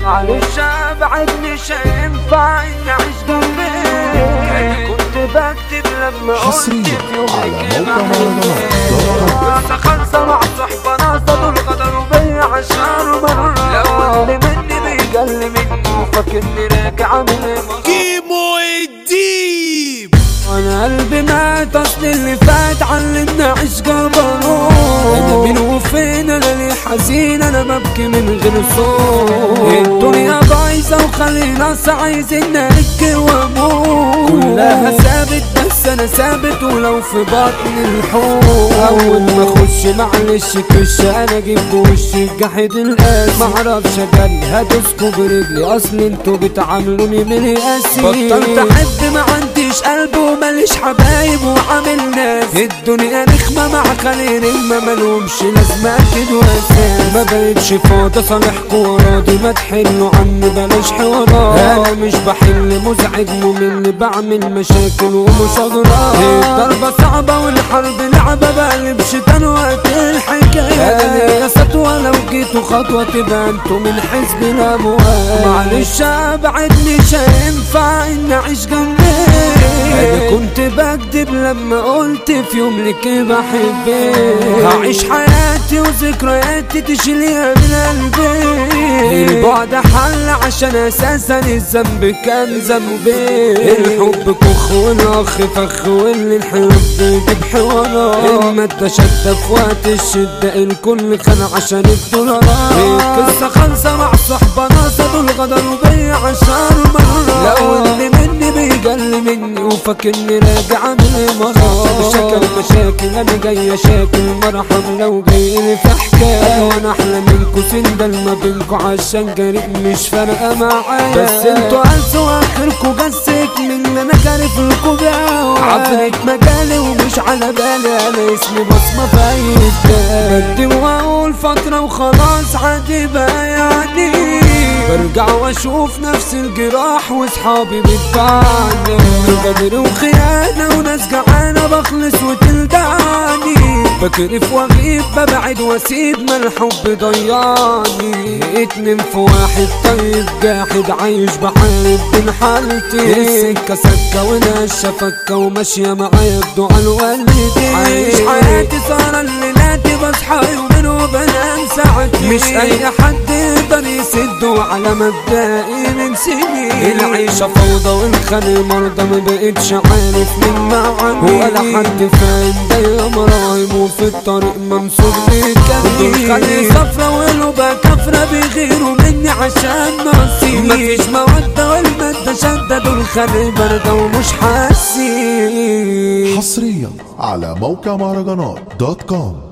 معلش ابعد مش هينفع اني اعيش جنبك كنت بكتب لما قلت حصرياً في يوم على كده موقع مهرجانات. راسة خالصة مع الصحبة ناصة دول غدروا بيا عشان مرة لو اللي مني بيجل مني وفاكرني راجع من كيمو الديب انا قلبي مات اصل اللي فات علمنا عيش جبروت انا مين وفين انا ليه حزين انا ببكي من غير صوت الدنيا بايظه وخلينا عايزين نرك واموت كلها ثابت بس انا ثابت ولو في بطن الحوت اول ما اخش معلش كش انا اجيب بوشي جحد القاس معرفش اجري هدوسكوا برجلي اصل انتوا بتعاملوني من قاسي بطلت احب ما عنديش قلب وماليش حبايب وعامل ناس الدنيا رخمة مع خليل ما ملومش لازمة اكيد واساس ما بقتش فاضي صالحكوا وراضي ما تحلوا عني بلاش حوارات انا مش بحل مزعج ممل بعمل مشاكل ومش اغراض الضربة صعبة والحرب لعبة بقلب شيطان وقت الحكاية انا ليا سطوة لو جيتوا خطوة تبقى انتوا من حزب الاموال معلش ابعد مش هينفع اني اعيش جنبك انا كنت بكدب لما قلت في يوم لك بحبك هعيش حياتي وذكرياتي تشيليها من قلبي البعد حل عشان اساسا الذنب كان ذنبي الحب كخ والاخ فخ واللي الحب يجيب حوارات المادة شدة في وقت الشدة الكل خان عشان الدولارات القصة خالصة مع صحبة ناصة دول غدروا بيا عشان مرة لو اللي مني بيجل مني وفاكرني راجع من مرة شكل مشاكل انا جاي اشاكل مرحب لو جايلي في حكاية وانا احلى منكو سندل ما بينكو عشان قريب مش فارقة معايا بس انتوا قلتوا اخركو جسك من انا كارف لكو بقى عفريت مجالي ومش على بالي انا اسمي بصمة فايت بدي واقول فترة وخلاص عادي بقى يعني برجع واشوف نفس الجراح واصحابي بتبعني غدر وخيانة وناس جعانة بخلص وتلدعني بكرف واغيب ببعد واسيب ما الحب ضيعني اتنين في واحد طيب جاحد عايش بحارب بين حالتي السكة سكة وناس فكة وماشية معايا بدعاء الوالدين عايش حياتي صار الليلاتي بصحى يومين وبنام ساعتين مش اي حد يقدر يسده على مبدئي من سنين العيشة فوضى والخلي مرضى ما بقتش عارف مين معاني ولا حد فاهم ده مرايم وفي الطريق ممسوك بيتكلم خلي صفرة ولبا كفرة بيغيروا مني عشان نصيب مفيش مودة والمادة شدة دول خلي باردة ومش حاسين حصريا على موقع مهرجانات دوت كوم